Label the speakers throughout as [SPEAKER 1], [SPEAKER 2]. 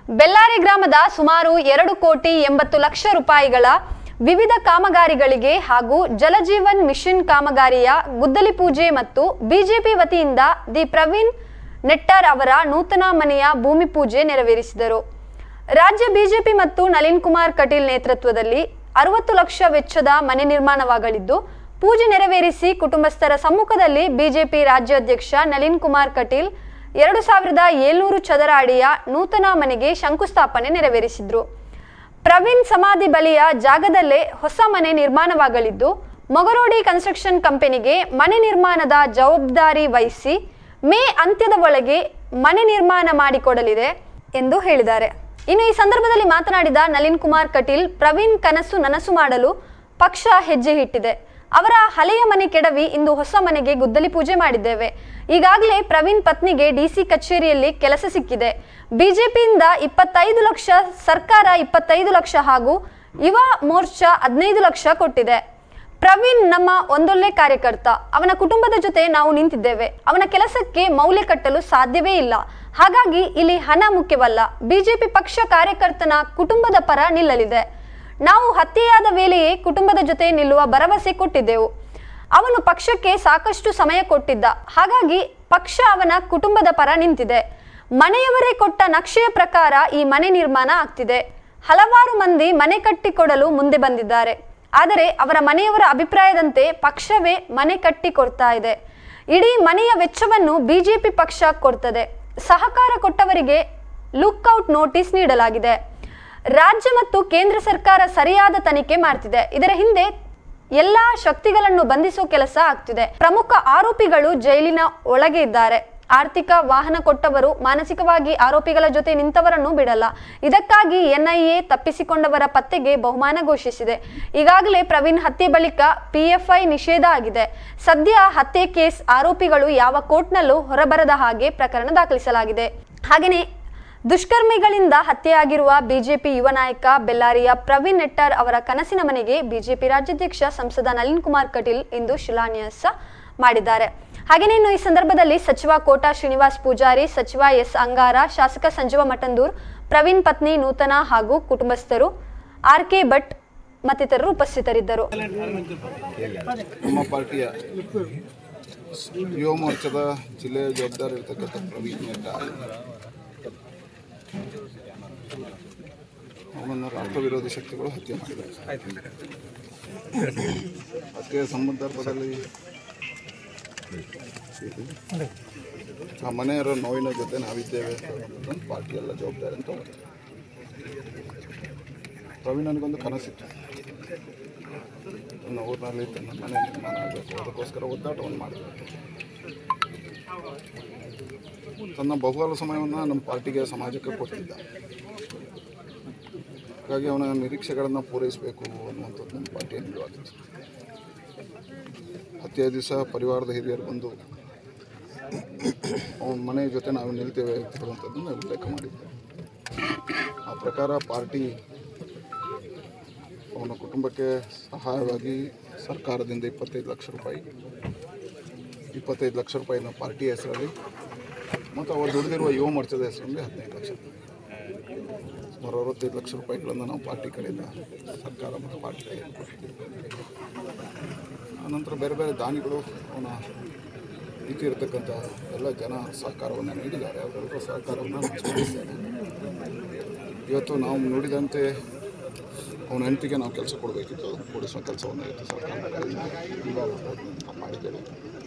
[SPEAKER 1] ಬೆಲ್ಲಾರಿ ಗ್ರಾಮದ ಸುಮಾರು ಎರಡು ಕೋಟಿ ಎಂಬತ್ತು ಲಕ್ಷ ರೂಪಾಯಿಗಳ ವಿವಿಧ ಕಾಮಗಾರಿಗಳಿಗೆ ಹಾಗೂ ಜಲಜೀವನ್ ಮಿಷನ್ ಕಾಮಗಾರಿಯ ಗುದ್ದಲಿ ಪೂಜೆ ಮತ್ತು ಬಿಜೆಪಿ ವತಿಯಿಂದ ದಿ ಪ್ರವೀಣ್ ನೆಟ್ಟಾರ್ ಅವರ ನೂತನ ಮನೆಯ ಭೂಮಿ ಪೂಜೆ ನೆರವೇರಿಸಿದರು ರಾಜ್ಯ ಬಿಜೆಪಿ ಮತ್ತು ನಳಿನ್ ಕುಮಾರ್ ಕಟೀಲ್ ನೇತೃತ್ವದಲ್ಲಿ ಅರವತ್ತು ಲಕ್ಷ ವೆಚ್ಚದ ಮನೆ ನಿರ್ಮಾಣವಾಗಲಿದ್ದು ಪೂಜೆ ನೆರವೇರಿಸಿ ಕುಟುಂಬಸ್ಥರ ಸಮ್ಮುಖದಲ್ಲಿ ಬಿಜೆಪಿ ರಾಜ್ಯಾಧ್ಯಕ್ಷ ನಳಿನ್ ಕುಮಾರ್ ಕಟೀಲ್ ಎರಡು ಸಾವಿರದ ಏಳ್ನೂರು ಚದರ ಅಡಿಯ ನೂತನ ಮನೆಗೆ ಶಂಕುಸ್ಥಾಪನೆ ನೆರವೇರಿಸಿದ್ರು ಪ್ರವೀಣ್ ಸಮಾಧಿ ಬಳಿಯ ಜಾಗದಲ್ಲೇ ಹೊಸ ಮನೆ ನಿರ್ಮಾಣವಾಗಲಿದ್ದು ಮೊಗರೋಡಿ ಕನ್ಸ್ಟ್ರಕ್ಷನ್ ಕಂಪನಿಗೆ ಮನೆ ನಿರ್ಮಾಣದ ಜವಾಬ್ದಾರಿ ವಹಿಸಿ ಮೇ ಅಂತ್ಯದ ಒಳಗೆ ಮನೆ ನಿರ್ಮಾಣ ಮಾಡಿಕೊಡಲಿದೆ ಎಂದು ಹೇಳಿದ್ದಾರೆ ಇನ್ನು ಈ ಸಂದರ್ಭದಲ್ಲಿ ಮಾತನಾಡಿದ ನಳಿನ್ ಕುಮಾರ್ ಕಟೀಲ್ ಪ್ರವೀಣ್ ಕನಸು ನನಸು ಮಾಡಲು ಪಕ್ಷ ಹೆಜ್ಜೆ ಇಟ್ಟಿದೆ ಅವರ ಹಳೆಯ ಮನೆ ಕೆಡವಿ ಇಂದು ಹೊಸ ಮನೆಗೆ ಗುದ್ದಲಿ ಪೂಜೆ ಮಾಡಿದ್ದೇವೆ ಈಗಾಗಲೇ ಪ್ರವೀಣ್ ಪತ್ನಿಗೆ ಡಿಸಿ ಕಚೇರಿಯಲ್ಲಿ ಕೆಲಸ ಸಿಕ್ಕಿದೆ ಬಿಜೆಪಿಯಿಂದ ಇಪ್ಪತ್ತೈದು ಲಕ್ಷ ಸರ್ಕಾರ ಇಪ್ಪತ್ತೈದು ಲಕ್ಷ ಹಾಗೂ ಯುವ ಮೋರ್ಚಾ ಹದಿನೈದು ಲಕ್ಷ ಕೊಟ್ಟಿದೆ ಪ್ರವೀಣ್ ನಮ್ಮ ಒಂದೊಳ್ಳೆ ಕಾರ್ಯಕರ್ತ ಅವನ ಕುಟುಂಬದ ಜೊತೆ ನಾವು ನಿಂತಿದ್ದೇವೆ ಅವನ ಕೆಲಸಕ್ಕೆ ಮೌಲ್ಯ ಕಟ್ಟಲು ಸಾಧ್ಯವೇ ಇಲ್ಲ ಹಾಗಾಗಿ ಇಲ್ಲಿ ಹಣ ಮುಖ್ಯವಲ್ಲ ಬಿಜೆಪಿ ಪಕ್ಷ ಕಾರ್ಯಕರ್ತನ ಕುಟುಂಬದ ಪರ ನಿಲ್ಲಲಿದೆ ನಾವು ಹತ್ಯೆಯಾದ ವೇಳೆಯೇ ಕುಟುಂಬದ ಜೊತೆ ನಿಲ್ಲುವ ಭರವಸೆ ಕೊಟ್ಟಿದ್ದೆವು ಅವನು ಪಕ್ಷಕ್ಕೆ ಸಾಕಷ್ಟು ಸಮಯ ಕೊಟ್ಟಿದ್ದ ಹಾಗಾಗಿ ಪಕ್ಷ ಅವನ ಕುಟುಂಬದ ಪರ ನಿಂತಿದೆ ಮನೆಯವರೇ ಕೊಟ್ಟ ನಕ್ಷೆಯ ಪ್ರಕಾರ ಈ ಮನೆ ನಿರ್ಮಾಣ ಆಗ್ತಿದೆ ಹಲವಾರು ಮಂದಿ ಮನೆ ಕಟ್ಟಿಕೊಡಲು ಮುಂದೆ ಬಂದಿದ್ದಾರೆ ಆದರೆ ಅವರ ಮನೆಯವರ ಅಭಿಪ್ರಾಯದಂತೆ ಪಕ್ಷವೇ ಮನೆ ಕಟ್ಟಿ ಕೊಡ್ತಾ ಇದೆ ಇಡೀ ಮನೆಯ ವೆಚ್ಚವನ್ನು ಬಿಜೆಪಿ ಪಕ್ಷ ಕೊಡ್ತದೆ ಸಹಕಾರ ಕೊಟ್ಟವರಿಗೆ ಲುಕ್ಔಟ್ ನೋಟಿಸ್ ನೀಡಲಾಗಿದೆ ರಾಜ್ಯ ಮತ್ತು ಕೇಂದ್ರ ಸರ್ಕಾರ ಸರಿಯಾದ ತನಿಖೆ ಮಾಡ್ತಿದೆ ಇದರ ಹಿಂದೆ ಎಲ್ಲಾ ಶಕ್ತಿಗಳನ್ನು ಬಂಧಿಸೋ ಕೆಲಸ ಆಗ್ತಿದೆ ಪ್ರಮುಖ ಆರೋಪಿಗಳು ಜೈಲಿನ ಒಳಗೆ ಇದ್ದಾರೆ ಆರ್ಥಿಕ ವಾಹನ ಕೊಟ್ಟವರು ಮಾನಸಿಕವಾಗಿ ಆರೋಪಿಗಳ ಜೊತೆ ನಿಂತವರನ್ನು ಬಿಡಲ್ಲ ಇದಕ್ಕಾಗಿ ಎನ್ಐಎ ತಪ್ಪಿಸಿಕೊಂಡವರ ಪತ್ತೆಗೆ ಬಹುಮಾನ ಘೋಷಿಸಿದೆ ಈಗಾಗಲೇ ಪ್ರವೀಣ್ ಹತ್ಯೆ ಬಳಿಕ ಪಿಎಫ್ಐ ನಿಷೇಧ ಆಗಿದೆ ಸದ್ಯ ಹತ್ಯೆ ಕೇಸ್ ಆರೋಪಿಗಳು ಯಾವ ಕೋರ್ಟ್ನಲ್ಲೂ ಹೊರಬರದ ಹಾಗೆ ಪ್ರಕರಣ ದಾಖಲಿಸಲಾಗಿದೆ ಹಾಗೆಯೇ ದುಷ್ಕರ್ಮಿಗಳಿಂದ ಹತ್ಯೆಯಾಗಿರುವ ಬಿಜೆಪಿ ಯುವ ನಾಯಕ ಬೆಲ್ಲಾರಿಯ ಪ್ರವೀಣ್ ನೆಟ್ಟಾರ್ ಅವರ ಕನಸಿನ ಮನೆಗೆ ಬಿಜೆಪಿ ರಾಜ್ಯಾಧ್ಯಕ್ಷ ಸಂಸದ ನಳಿನ್ ಕುಮಾರ್ ಕಟೀಲ್ ಇಂದು ಶಿಲಾನ್ಯಾಸ ಮಾಡಿದ್ದಾರೆ ಹಾಗೆಯೇ ಇನ್ನು ಈ ಸಂದರ್ಭದಲ್ಲಿ ಸಚಿವ ಕೋಟಾ ಶ್ರೀನಿವಾಸ್ ಪೂಜಾರಿ ಸಚಿವ ಎಸ್ ಅಂಗಾರ ಶಾಸಕ ಸಂಜೀವ ಮಠಂದೂರ್ ಪ್ರವೀಣ್ ಪತ್ನಿ ನೂತನ ಹಾಗೂ ಕುಟುಂಬಸ್ಥರು ಆರ್ ಕೆ ಭಟ್ ಮತ್ತಿತರರು ಉಪಸ್ಥಿತರಿದ್ದರು
[SPEAKER 2] ನಮ್ಮ ಪಾರ್ಟಿಯ ಯುವ ಮೋರ್ಚಾದ ಜಿಲ್ಲೆಯ ಜವಾಬ್ದಾರಿ ಇರ್ತಕ್ಕಂಥ ಪ್ರವೀಣ್ ನೆಟ್ಟ ಅವನನ್ನು ರಾಷ್ಟ್ರ ವಿರೋಧಿ ಶಕ್ತಿಗಳು ಹತ್ಯೆ ಮಾಡಿದ್ದಾರೆ ಹತ್ಯೆಯ ಸಂದರ್ಭದಲ್ಲಿ ಆ ಮನೆಯವರ ನೋವಿನ ಜೊತೆ ನಾವಿದ್ದೇವೆ ಅಂತ ಪಾರ್ಟಿ ಎಲ್ಲ ಜವಾಬ್ದಾರಿ ಅಂತ ತಗೊಂಡಿದೆ. ಪ್ರವೀಣ್ ನನಗೊಂದು ಕನಸಿತ್ತು ನನ್ನ ಊರಿನಲ್ಲಿ ತನ್ನ ಮನೆ ನಿರ್ಮಾಣ ಆಗಬೇಕು ಅದಕ್ಕೋಸ್ಕರ ಒದ್ದಾಟವನ್ನು ಮಾಡಿದೆ ತನ್ನ ಬಹುಕಾಲ ಸಮಯವನ್ನು ನಮ್ಮ ಪಾರ್ಟಿಗೆ ಸಮಾಜಕ್ಕೆ ಕೊಡ್ತಿದ್ದ ಹಾಗಾಗಿ ಅವನ ನಿರೀಕ್ಷೆಗಳನ್ನು ಪೂರೈಸಬೇಕು ಅನ್ನುವಂಥದ್ದು ನಮ್ಮ ಪಾರ್ಟಿಯ ನಿಲುವಾಗಿತ್ತು ಹತ್ಯೆ ದಿವಸ ಪರಿವಾರದ ಹಿರಿಯರು ಬಂದು ಅವನ ಮನೆ ಜೊತೆ ನಾವು ನಿಲ್ತೇವೆ ಅಂತ ಹೇಳುವಂಥದ್ದನ್ನು ಉಲ್ಲೇಖ ಮಾಡಿದ್ದೆ ಆ ಪ್ರಕಾರ ಪಾರ್ಟಿ ಅವನ ಕುಟುಂಬಕ್ಕೆ ಸಹಾಯವಾಗಿ ಸರ್ಕಾರದಿಂದ ಇಪ್ಪತ್ತೈದು ಲಕ್ಷ ರೂಪಾಯಿ ಇಪ್ಪತ್ತೈದು ಲಕ್ಷ ರೂಪಾಯಿನ ಪಾರ್ಟಿ ಹೆಸರಲ್ಲಿ ಮತ್ತು ಅವರು ದುಡಿದಿರುವ ಯುವ ಮೋರ್ಚಾದ ಹೆಸರಲ್ಲಿ ಹದಿನೈದು ಲಕ್ಷ ಸುಮಾರು ಅರವತ್ತೈದು ಲಕ್ಷ ರೂಪಾಯಿಗಳನ್ನು ನಾವು ಪಾರ್ಟಿ ಕಡೆಯಿಂದ ಸರ್ಕಾರ ಮತ್ತು ಪಾರ್ಟಿ ಕೈಯಲ್ಲಿ ಕೊಟ್ಟಿದ್ದೀವಿ ಆನಂತರ ಬೇರೆ ಬೇರೆ ದಾನಿಗಳು ಅವನ ರೀತಿ ಇರತಕ್ಕಂಥ ಎಲ್ಲ ಜನ ಸಹಕಾರವನ್ನು ನೀಡಿದ್ದಾರೆ ಅವರೆಲ್ಲರೂ ಸಹಕಾರವನ್ನು ನಾನು ಸ್ಮರಿಸ್ತೇನೆ ಇವತ್ತು ನಾವು ನುಡಿದಂತೆ ಅವನ ಹೆಂಡತಿಗೆ ನಾವು ಕೆಲಸ ಕೊಡಬೇಕಿತ್ತು ಕೊಡಿಸುವ ಕೆಲಸವನ್ನು ಇವತ್ತು ಸರ್ಕಾರದ ಕಡೆಯಿಂದ ಈಗ ನಾವು ಮಾಡಿದ್ದೇವೆ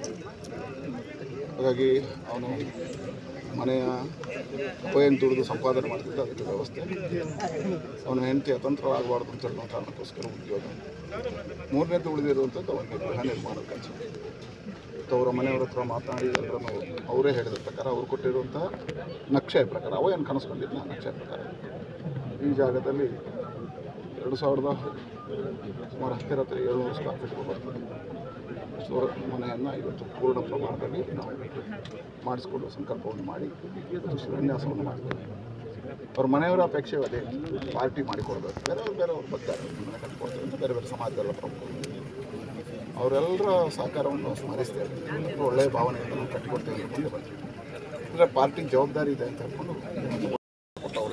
[SPEAKER 2] ಹಾಗಾಗಿ ಅವನು ಮನೆಯ ಏನು ದುಡಿದು ಸಂಪಾದನೆ ಮಾಡ್ತಿದ್ದ ಅದಕ್ಕೆ ವ್ಯವಸ್ಥೆ ಅವನ ಹೆಂಡತಿ ಅತಂತ್ರವಾಗಬಾರ್ದು ಅಂತ ಹೇಳೋ ಕಾರಣಕ್ಕೋಸ್ಕರ ಉದ್ಯೋಗ ಮೂರನೇದು ಉಳಿದಿರುವಂಥದ್ದು ಅವನಿಗೆ ಗೃಹ ನಿರ್ಮಾಣದ ಕೆಲಸ ಮತ್ತು ಅವರ ಮನೆಯವರ ಹತ್ರ ಮಾತನಾಡಿ ಎಲ್ಲರನ್ನು ಅವರೇ ಹೇಳಿದ ಪ್ರಕಾರ ಅವ್ರು ಕೊಟ್ಟಿರುವಂಥ ನಕ್ಷೆ ಪ್ರಕಾರ ಅವ ಏನು ಕನಸ್ಕೊಂಡಿದ್ದ ನಕ್ಷೆ ಪ್ರಕಾರ ಈ ಜಾಗದಲ್ಲಿ ಎರಡು ಸಾವಿರದ ಸುಮಾರು ಹತ್ತಿರ ಹತ್ತಿರ ಏಳ್ನೂರು ಸ್ಕ್ವೇರ್ ಫೀಟ್ ಬರ್ತದೆ ಸೊ ಮನೆಯನ್ನು ಇವತ್ತು ಪೂರ್ಣ ಪ್ರಮಾಣದಲ್ಲಿ ನಾವು ಮಾಡಿಸ್ಕೊಂಡು ಸಂಕಲ್ಪವನ್ನು ಮಾಡಿ ಇವತ್ತು ಶಿಲಾನ್ಯಾಸವನ್ನು ಮಾಡ್ತೇವೆ ಅವ್ರ ಮನೆಯವರ ಅಪೇಕ್ಷೆ ಅದೇ ಪಾರ್ಟಿ ಮಾಡಿಕೊಡ್ಬೇಕು ಬೇರೆಯವ್ರು ಬೇರೆಯವ್ರು ಬರ್ತಾರೆ ಮನೆ ಕಟ್ಕೊಡ್ತಾರೆ ಅಂತ ಬೇರೆ ಬೇರೆ ಸಮಾಜದಲ್ಲ ಪ್ರಮುಖರು ಅವರೆಲ್ಲರ ಸಹಕಾರವನ್ನು ಸ್ಮರಿಸ್ತೇವೆ ಎಲ್ಲರೂ ಒಳ್ಳೆಯ ಭಾವನೆಯಿಂದ ನಾವು ಕಟ್ಟಿಕೊಡ್ತೇವೆ ಅಂತ ಮುಂದೆ ಬರ್ತೀವಿ ಅಂದರೆ ಪಾರ್ಟಿ ಜವಾಬ್ದಾರಿ ಇದೆ ಅಂತ ಹೇಳ್ಕೊಂಡು ಕೊಟ್ಟು ಅವ್ರ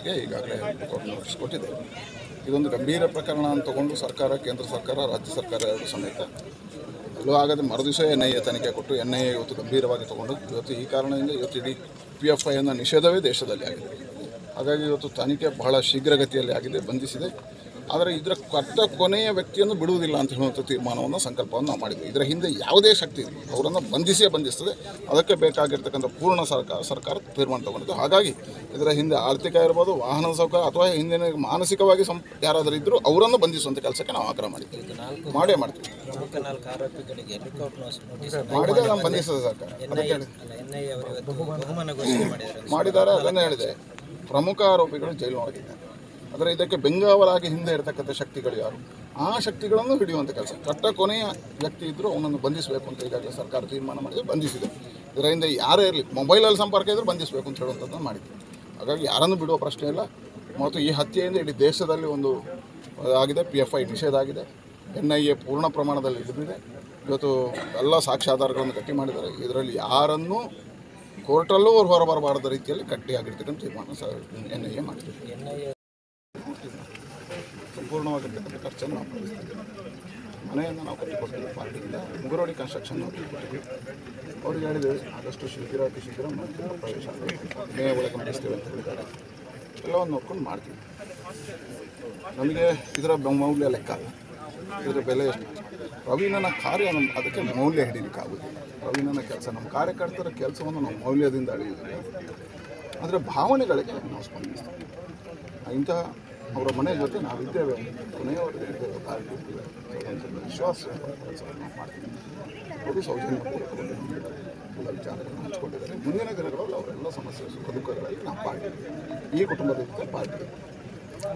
[SPEAKER 2] ಅವರಿಗೆ ಈಗಾಗಲೇ ಕೋರ್ಟ್ ನೋಟಿಸ್ ಕೊಟ್ಟಿದೆ ಇದೊಂದು ಗಂಭೀರ ಪ್ರಕರಣ ಅಂತ ತಗೊಂಡು ಸರ್ಕಾರ ಕೇಂದ್ರ ಸರ್ಕಾರ ರಾಜ್ಯ ಸರ್ಕಾರ ಎರಡು ಸಮೇತ ಎಲ್ಲೂ ಆಗದೆ ಮರುದಿವಸ ಎನ್ ಐ ಎ ತನಿಖೆ ಕೊಟ್ಟು ಎನ್ ಐ ಎ ಇವತ್ತು ಗಂಭೀರವಾಗಿ ತಗೊಂಡು ಇವತ್ತು ಈ ಕಾರಣದಿಂದ ಇವತ್ತು ಇಡೀ ಪಿ ಎಫ್ ಐ ಅನ್ನೋ ನಿಷೇಧವೇ ದೇಶದಲ್ಲಿ ಆಗಿದೆ ಹಾಗಾಗಿ ಇವತ್ತು ತನಿಖೆ ಬಹಳ ಶೀಘ್ರಗತಿಯಲ್ಲಿ ಆಗಿದೆ ಬಂಧಿಸಿದೆ ಆದರೆ ಇದರ ಕಟ್ಟ ಕೊನೆಯ ವ್ಯಕ್ತಿಯನ್ನು ಬಿಡುವುದಿಲ್ಲ ಅಂತ ಹೇಳುವಂಥ ತೀರ್ಮಾನವನ್ನು ಸಂಕಲ್ಪವನ್ನು ನಾವು ಮಾಡಿದ್ವಿ ಇದರ ಹಿಂದೆ ಯಾವುದೇ ಶಕ್ತಿ ಇರಲಿ ಅವರನ್ನು ಬಂಧಿಸಿಯೇ ಬಂಧಿಸ್ತದೆ ಅದಕ್ಕೆ ಬೇಕಾಗಿರ್ತಕ್ಕಂಥ ಪೂರ್ಣ ಸರ್ಕಾರ ಸರ್ಕಾರ ತೀರ್ಮಾನ ತಗೊಂಡಿದ್ದು ಹಾಗಾಗಿ ಇದರ ಹಿಂದೆ ಆರ್ಥಿಕ ಇರ್ಬೋದು ವಾಹನ ಸೌಕರ್ಯ ಅಥವಾ ಹಿಂದಿನ ಮಾನಸಿಕವಾಗಿ ಸಂ ಯಾರಾದರೂ ಇದ್ದರೂ ಅವರನ್ನು ಬಂಧಿಸುವಂಥ ಕೆಲಸಕ್ಕೆ ನಾವು ಆಗ್ರಹ ಮಾಡಿದ್ದೀವಿ ಮಾಡೇ ಮಾಡ್ತೀವಿ
[SPEAKER 3] ಪ್ರಮುಖ ನಾಲ್ಕು ಆರೋಪಿಗಳಿಗೆ ಲಿಕೌಟ್ ನೋಟಿಸ್
[SPEAKER 2] ಮಾಡಿದರೆ ನಾವು ಬಂಧಿಸ್ತದೆ ಸರ್ಕಾರ ಅದಕ್ಕೆ ಹೇಳಿ
[SPEAKER 3] ಎನ್ಐಎ ಅವರು ಇವತ್ತು ಬಹುಮಾನ ಘೋಷಣೆ ಮಾಡಿದ್ದಾರೆ
[SPEAKER 2] ಮಾಡಿದ್ದಾರೆ ಅದನ್ನೇ ಹೇಳಿದೆ ಪ್ರಮುಖ ಆರೋಪಿಗಳು ಜೈಲಿನೊಳಗಿದ್ದಾರೆ ಆದರೆ ಇದಕ್ಕೆ ಬೆಂಗಾವಲಾಗಿ ಹಿಂದೆ ಇರತಕ್ಕಂಥ ಶಕ್ತಿಗಳು ಯಾರು ಆ ಶಕ್ತಿಗಳನ್ನು ಹಿಡಿಯುವಂಥ ಕೆಲಸ ಕಟ್ಟ ಕೊನೆಯ ವ್ಯಕ್ತಿ ಇದ್ದರೂ ಅವನನ್ನು ಬಂಧಿಸಬೇಕು ಅಂತ ಈಗಾಗಲೇ ಸರ್ಕಾರ ತೀರ್ಮಾನ ಮಾಡಿದೆ ಬಂಧಿಸಿದೆ ಇದರ ಹಿಂದೆ ಯಾರೇ ಇರಲಿ ಮೊಬೈಲಲ್ಲಿ ಸಂಪರ್ಕ ಇದ್ದರೂ ಬಂಧಿಸಬೇಕು ಅಂತ ಹೇಳುವಂಥದ್ದನ್ನು ಮಾಡಿದ್ವಿ ಹಾಗಾಗಿ ಯಾರನ್ನು ಬಿಡುವ ಪ್ರಶ್ನೆ ಇಲ್ಲ ಮತ್ತು ಈ ಹತ್ಯೆಯಿಂದ ಇಡೀ ದೇಶದಲ್ಲಿ ಒಂದು ಆಗಿದೆ ಪಿ ಎಫ್ ಐ ನಿಷೇಧ ಆಗಿದೆ ಎನ್ ಐ ಎ ಪೂರ್ಣ ಪ್ರಮಾಣದಲ್ಲಿ ಹಿಡಿದಿದೆ ಇವತ್ತು ಎಲ್ಲ ಸಾಕ್ಷ್ಯಾಧಾರಗಳನ್ನು ಗಟ್ಟಿ ಮಾಡಿದ್ದಾರೆ ಇದರಲ್ಲಿ ಯಾರನ್ನೂ ಕೋರ್ಟಲ್ಲೂ ಅವ್ರು ಹೊರಬರಬಾರದ ರೀತಿಯಲ್ಲಿ ಗಟ್ಟಿಯಾಗಿರ್ತಕ್ಕಂಥ ತೀರ್ಮಾನ ಸ ಎನ್ ಐ ಎ ಮಾಡಿದೆ
[SPEAKER 3] ಎನ್ಐಎ
[SPEAKER 2] ಸಂಪೂರ್ಣವಾಗಿರ್ತಕ್ಕಂಥ ಖರ್ಚನ್ನು ನಾವು ಭರಿಸ್ತಿದ್ದೇವೆ ಮನೆಯನ್ನು ನಾವು ಕಟ್ಟಿಕೊಡ್ತೀವಿ ಪಾರ್ಟಿಯಿಂದ ಮುಗುರೋಡಿ ಕನ್ಸ್ಟ್ರಕ್ಷನ್ ನಾವು ಕಟ್ಟಿಕೊಟ್ಟಿವಿ ಅವ್ರಿಗೆ ಹೇಳಿದ್ದೇವೆ ಆದಷ್ಟು ಶೀಘ್ರ ಅತಿ ಶೀಘ್ರ ಮಾಡ್ತೀವಿ ಪ್ರವೇಶ ಆಗಬೇಕು ಮೇ ಒಳಗೆ ಮಾಡಿಸ್ತೇವೆ ಅಂತ ಹೇಳಿದ್ದಾರೆ ಎಲ್ಲವನ್ನು ನೋಡ್ಕೊಂಡು ಮಾಡ್ತೀವಿ ನಮಗೆ ಇದರ ಬ- ಮೌಲ್ಯ ಲೆಕ್ಕ ಅಲ್ಲ ಇದರ ಬೆಲೆ ಎಷ್ಟು ರವೀನನ ಕಾರ್ಯ ನಮ್ಮ ಅದಕ್ಕೆ ಮೌಲ್ಯ ಹಿಡಿಲಿಕ್ಕಾಗೋದಿಲ್ಲ ರವೀನನ ಕೆಲಸ ನಮ್ಮ ಕಾರ್ಯಕರ್ತರ ಕೆಲಸವನ್ನು ನಾವು ಮೌಲ್ಯದಿಂದ ಅಳೆಯುವುದಿಲ್ಲ ಆದರೆ ಭಾವನೆಗಳಿಗೆ ನಾವು ಸ್ಪಂದಿಸ್ತೀವಿ ಇಂತಹ ಅವರ ಮನೆ ಜೊತೆ ನಾವಿದ್ದೇವೆ ಕೊನೆಯವರೆಗೆ ಇದ್ದೇವೆ ಪಾರ್ಟಿ ಇದ್ದೇವೆ ಅನ್ನೋದೊಂದು ವಿಶ್ವಾಸ ಕೆಲಸವನ್ನು ನಾವು ಮಾಡ್ತೀವಿ ಅವರು ಸೌಜನ್ಯಪೂರ್ವಕವಾಗಿ ನಮ್ಮಿದ್ದಾರೆ. ಎಲ್ಲ ವಿಚಾರಗಳನ್ನು ಹಂಚ್ಕೊಂಡಿದ್ದಾರೆ ಮುಂದಿನ ದಿನಗಳಲ್ಲಿ ಅವರೆಲ್ಲ ಸಮಸ್ಯೆ ಸುಖ ದುಃಖಗಳಲ್ಲಿ ನಾವು ಪಾರ್ಟಿ ಈ ಕುಟುಂಬದ ಜೊತೆ ಪಾರ್ಟಿ